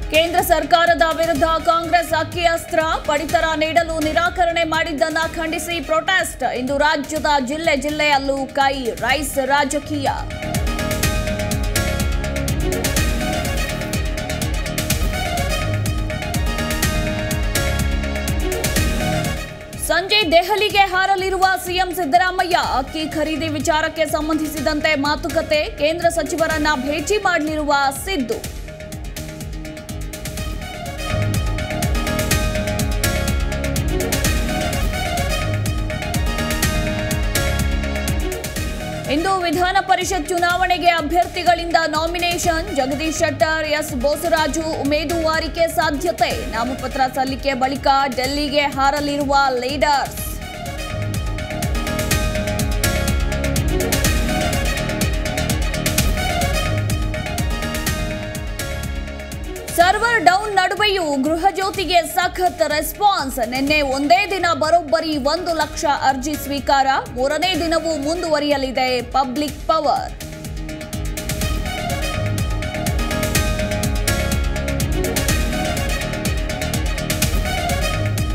ಕೇಂದ್ರ ಸರ್ಕಾರದ ವಿರುದ್ಧ ಕಾಂಗ್ರೆಸ್ ಅಕ್ಕಿ ಅಸ್ತ್ರ ಪಡಿತರ ನೀಡಲು ನಿರಾಕರಣೆ ಮಾಡಿದ್ದನ್ನ ಖಂಡಿಸಿ ಪ್ರೊಟೆಸ್ಟ್ ಇಂದು ರಾಜ್ಯದ ಜಿಲ್ಲೆ ಜಿಲ್ಲೆಯಲ್ಲೂ ಕೈ ರೈಸ್ ರಾಜಕೀಯ ಸಂಜೆ ದೆಹಲಿಗೆ ಹಾರಲಿರುವ ಸಿಎಂ ಸಿದ್ದರಾಮಯ್ಯ ಅಕ್ಕಿ ಖರೀದಿ ವಿಚಾರಕ್ಕೆ ಸಂಬಂಧಿಸಿದಂತೆ ಮಾತುಕತೆ ಕೇಂದ್ರ ಸಚಿವರನ್ನ ಭೇಟಿ ಮಾಡಲಿರುವ ಸಿದ್ದು ಇಂದು ವಿಧಾನ ಪರಿಷತ್ ಚುನಾವಣೆಗೆ ಅಭ್ಯರ್ಥಿಗಳಿಂದ ನಾಮಿನೇಷನ್ ಜಗದೀಶ್ ಶೆಟ್ಟರ್ ಎಸ್ ಬೋಸರಾಜು ಉಮೇದುವಾರಿಕೆ ಸಾಧ್ಯತೆ ನಾಮಪತ್ರ ಸಲ್ಲಿಕೆ ಬಳಿಕ ಡೆಲ್ಲಿಗೆ ಹಾರಲಿರುವ ಲೀಡರ್ಸ್ ಸರ್ವರ್ ಡೌನ್ ನಡುವೆಯೂ ಗೃಹಜ್ಯೋತಿಗೆ ಸಖತ್ ರೆಸ್ಪಾನ್ಸ್ ನಿನ್ನೆ ಒಂದೇ ದಿನ ಬರೋಬ್ಬರಿ ಒಂದು ಲಕ್ಷ ಅರ್ಜಿ ಸ್ವೀಕಾರ ಮೂರನೇ ದಿನವೂ ಮುಂದುವರಿಯಲಿದೆ ಪಬ್ಲಿಕ್ ಪವರ್